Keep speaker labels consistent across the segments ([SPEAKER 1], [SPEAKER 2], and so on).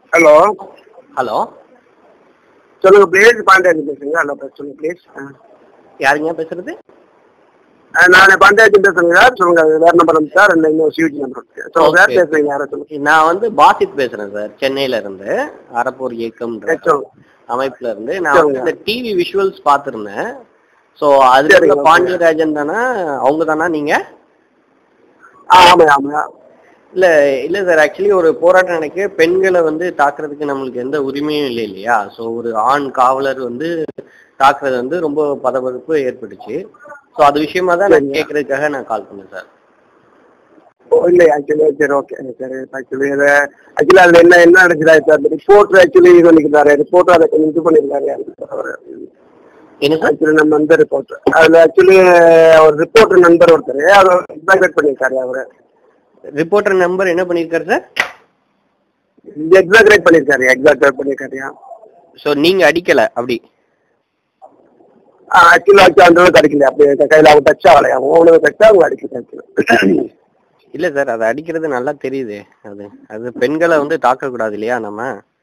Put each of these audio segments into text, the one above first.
[SPEAKER 1] Hello
[SPEAKER 2] hello
[SPEAKER 1] சொல்லுங்க please Pandian பேசுங்க hello சொல்லுங்க ப்ளீஸ்
[SPEAKER 2] யாருங்க பேசுறது
[SPEAKER 1] நான் பாண்டியன் பேசுறேங்க சார் சொல்லுங்க வேற நம்பர் வந்து சார் இல்லை இன்னும் சிவிஜி நம்பர் இருக்கு சொல்லுங்க சார்
[SPEAKER 2] Okay.
[SPEAKER 1] பேசுறீங்க யாரை சொல்லுங்க
[SPEAKER 2] நான் வந்து பாசித் பேசுறேன் சார் சென்னையில இருந்து அறப்போர் இயக்கம்ன்ற
[SPEAKER 1] சரி, சொல்லுங்க
[SPEAKER 2] அமைப்புல இருந்து நான் வந்து
[SPEAKER 1] சொல்லுங்க.
[SPEAKER 2] இந்த டிவி விஷுவல்ஸ் பார்த்திருந்தேன் ஸோ அதுல
[SPEAKER 1] சரிங்க,
[SPEAKER 2] இருந்த
[SPEAKER 1] okay.
[SPEAKER 2] பாண்டியராஜன் தானே அவங்க தானா நீங்க
[SPEAKER 1] ஆ ஆமாம் ஆமாம்
[SPEAKER 2] இல்ல இல்ல சார் ஆக்சுவலி ஒரு போராட்டம் எனக்கு பெண்களை வந்து தாக்குறதுக்கு நம்மளுக்கு எந்த உரிமையும் இல்லை இல்லையா ஸோ ஒரு ஆண் காவலர் வந்து தாக்குறது வந்து ரொம்ப பதபதப்பு ஏற்பட்டுச்சு ஸோ அது விஷயமா தான் நான்
[SPEAKER 1] சரிங்க.
[SPEAKER 2] கேட்கறதுக்காக நான் கால் பண்ணேன் சார்
[SPEAKER 1] ஓ இல்லை ஆக்சுவலி சரி ஓகே சரி ஆக்சுவலி இது ஆக்சுவலி அதில் என்ன என்ன நடக்குதா சார் ரிப்போர்ட் ஆக்சுவலி இது பண்ணிக்கிறாரு ரிப்போர்ட் அதை கொஞ்சம் இது பண்ணியிருக்காரு
[SPEAKER 2] என்ன சார்
[SPEAKER 1] ஆக்சுவலி நம்ம இந்த ரிப்போர்ட் அதில் ஆக்சுவலி ஒரு ரிப்போர்ட் நண்பர் ஒருத்தர் அதை எக்ஸாக்ட் பண்ணியிருக்காரு அவர்
[SPEAKER 2] ரிப்போர்ட்டர் நம்பர் என்ன பண்ணியிருக்காரு சார்
[SPEAKER 1] எக்ஸாக்ரேட் பண்ணியிருக்காரு எக்ஸாக்ரேட் பண்ணியிருக்காருயா
[SPEAKER 2] ஸோ நீங்க அடிக்கல அப்படி
[SPEAKER 1] ஆக்சுவலி ஆக்சுவலி அந்த அளவுக்கு அடிக்கல அப்படி கையில் அவங்க டச் ஆகலை அவங்க ஓனு டச் அவங்க அடிக்கல ஆக்சுவலி
[SPEAKER 2] இல்ல சார் அதை அடிக்கிறது நல்லா தெரியுது அது அது பெண்களை வந்து தாக்க கூடாது இல்லையா நம்ம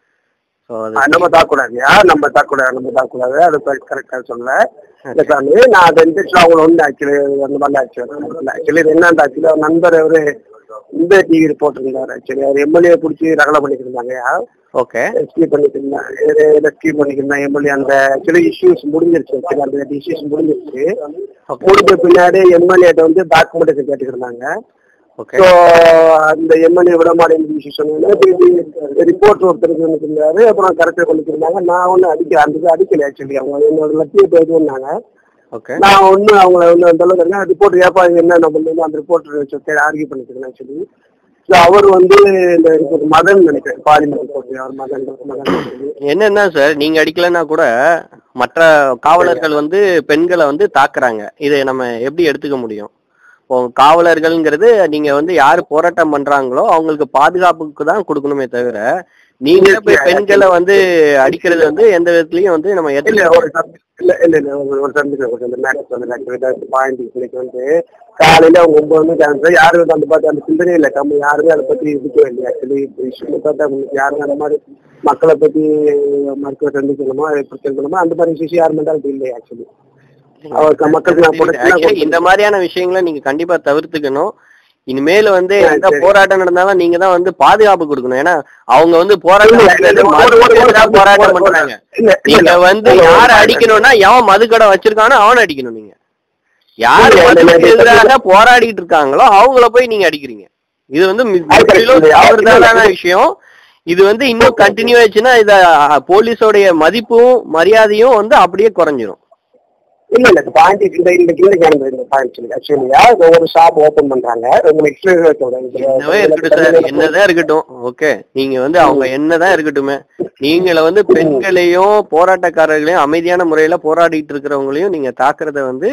[SPEAKER 2] ஸோ அது
[SPEAKER 1] நம்ம தாக்கூடாதுயா நம்ம தாக்கூடாது நம்ம தாக்கூடாது அது கரெக்டாக சொல்ல இல்லை சாமி நான் அதை இன்ஜெக்ஷன் அவங்கள வந்து ஆக்சுவலி அந்த மாதிரி ஆக்சுவலி ஆக்சுவலி இது என்ன ஆக்சுவலி அவர் நண்பர் அவரு இந்த டிவி போட்டிருந்தாரு ஆக்சுவலி அவர் எம்எல்ஏ பிடிச்சி ரகலை பண்ணிட்டு இருந்தாங்கயா
[SPEAKER 2] ஓகே
[SPEAKER 1] ரெஸ்கியூ பண்ணிட்டு இருந்தாங்க ரெஸ்கியூ பண்ணிட்டு இருந்தாங்க எம்எல்ஏ அந்த ஆக்சுவலி இஷ்யூஸ் முடிஞ்சிருச்சு ஆக்சுவலி அந்த இஷ்யூஸ் முடிஞ்சிருச்சு
[SPEAKER 2] ஓகே
[SPEAKER 1] முடிஞ்ச பின்னாடி எம்எல்ஏட்ட வந்து டாக்குமெண்டேஷன் கேட்டுக்கிட்டு இருந்தாங்க
[SPEAKER 2] ஓகே
[SPEAKER 1] ஸோ அந்த எம்எல்ஏ விட மாட்டேங்குது சொன்னாங்க ரிப்போர்ட் ஒருத்தருக்கு இருந்தாரு அப்புறம் கரெக்டாக பண்ணிருந்தாங்க நான் ஒன்றும் அடிக்கல அந்த இது அடிக்கல ஆக்சுவலி அவங்க என்னோட லட்சிய பேசுனாங்க
[SPEAKER 2] ஓகே
[SPEAKER 1] நான் ஒன்றும் அவங்கள ஒன்றும் அந்த அளவுக்கு என்ன ரிப்போர்ட் ஏப்பா இது என்ன நம்ம வந்து அந்த ரிப்போர்ட் வச்சு ஆர்கியூ பண்ணிக்கிறேன் ஆக்சுவலி ஸோ அவர் வந்து இந்த ரிப்போர்ட் மதன் நினைக்கிறேன் பார்லிமெண்ட் ரிப்போர்ட் அவர் மதன் மதன் சொல்லி
[SPEAKER 2] என்னன்னா சார் நீங்க அடிக்கலைன்னா கூட மற்ற காவலர்கள் வந்து பெண்களை வந்து தாக்குறாங்க இதை நம்ம எப்படி எடுத்துக்க முடியும் இப்போ காவலர்கள்ங்கிறது நீங்க வந்து யாரு போராட்டம் பண்றாங்களோ அவங்களுக்கு பாதுகாப்புக்கு தான் கொடுக்கணுமே தவிர நீங்க போய் பெண்களை வந்து அடிக்கிறது வந்து எந்த விதத்துலயும் வந்து நம்ம
[SPEAKER 1] இல்ல
[SPEAKER 2] ஏத்துக்க
[SPEAKER 1] ஒரு சப்- இல்ல இல்ல இல்ல ஒரு ஒரு சந்திக்க ஒரு இந்த மேட்ச் வந்து ஆக்சுவலி பாயிண்ட் இன்னைக்கு வந்து காலையில அவங்க ஒன்பது மணிக்கு ஆரம்பிச்சு யாரும் வந்து அந்த பார்த்து அந்த சிந்தனை இல்லை நம்ம யாருமே அதை பத்தி இருக்கவே இல்லை ஆக்சுவலி இஷ்யூ பார்த்தா உங்களுக்கு யாருமே அந்த மாதிரி மக்களை பத்தி மருத்துவ சந்திக்கணுமா எப்படி இருக்கணுமா அந்த மாதிரி விஷயம் யார் மென்டாலிட்டி இல்லை ஆக்சுவலி அவருக்கு மக்களுக்கு நான்
[SPEAKER 2] Actually, இந்த
[SPEAKER 1] போட்டு
[SPEAKER 2] மாதிரியான விஷயங்களை நீங்க கண்டிப்பா தவிர்த்துக்கணும் இனிமேல் வந்து
[SPEAKER 1] சரி,
[SPEAKER 2] எந்த
[SPEAKER 1] சரி.
[SPEAKER 2] போராட்டம் நடந்தாலும் நீங்க தான் வந்து பாதுகாப்பு கொடுக்கணும் ஏன்னா அவங்க வந்து போராட்டம்
[SPEAKER 1] இல்ல, இல்ல,
[SPEAKER 2] பண்றது
[SPEAKER 1] இல்ல, ஒரு- ஒரு- ஒரு-
[SPEAKER 2] மதுக்கடைக்கு போராட்டம்
[SPEAKER 1] ஒரு- ஒரு-
[SPEAKER 2] பண்றாங்க
[SPEAKER 1] இல்ல, இல்ல,
[SPEAKER 2] நீங்க
[SPEAKER 1] இல்ல.
[SPEAKER 2] வந்து
[SPEAKER 1] ஒரு- ஒரு-
[SPEAKER 2] யார அடிக்கணும்னா எவன் மதுக்கடை வச்சிருக்கானோ அவனை அடிக்கணும் நீங்க யார்
[SPEAKER 1] இல்ல, இல்ல,
[SPEAKER 2] மதுக்கு
[SPEAKER 1] இல்ல, இல்ல.
[SPEAKER 2] எதிராக போராடிட்டு இருக்காங்களோ அவங்கள போய் நீங்க அடிக்கிறீங்க இது வந்து மி-
[SPEAKER 1] அது correct.
[SPEAKER 2] முற்றிலும்
[SPEAKER 1] இல்ல,
[SPEAKER 2] தவறுதலான
[SPEAKER 1] இல்ல.
[SPEAKER 2] விஷயம் இது வந்து இன்னும் கண்டினியூ ஆச்சுன்னா இத அஹ், போலீஸோடைய மதிப்பும் மரியாதையும் வந்து அப்படியே குறைஞ்சிரும்
[SPEAKER 1] இல்ல இல்ல பாயிண்ட் இந்த இந்த கீழே கேளுங்க இந்த பாயிண்ட் சொல்லி ஆக்சுவலியா ஒரு ஷாப் ஓபன் பண்றாங்க உங்களுக்கு
[SPEAKER 2] என்னவே இருக்கட்டும் சார் என்னதான் இருக்கட்டும் ஓகே நீங்க வந்து அவங்க என்னதான் இருக்கட்டுமே நீங்கள வந்து பெண்களையும் போராட்டக்காரர்களையும் அமைதியான முறையில போராடிட்டு இருக்கிறவங்களையும் நீங்க தாக்குறத வந்து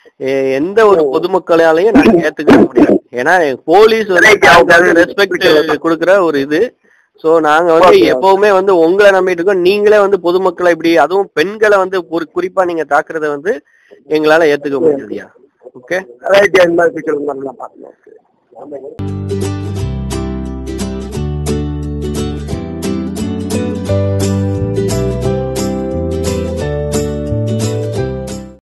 [SPEAKER 2] எ- எந்த ஒரு பொதுமக்களாலையும் நாங்க ஏத்துக்க முடியாது ஏன்னா போலீஸ் வந்து ரெஸ்பெக்ட் கொடுக்குற ஒரு இது சோ நாங்க வந்து
[SPEAKER 1] Okay.
[SPEAKER 2] எப்பவுமே வந்து உங்களை நம்பிட்டு இருக்கோம் நீங்களே வந்து பொதுமக்களை இப்படி அதுவும் பெண்களை வந்து ஒரு குறிப்பா நீங்க தாக்குறத வந்து எங்களால ஏத்துக்க முடியாதுயா ஓகே
[SPEAKER 1] ரைட் இந்த மாதிரி பிக்சர் நல்லா பார்க்கலாம்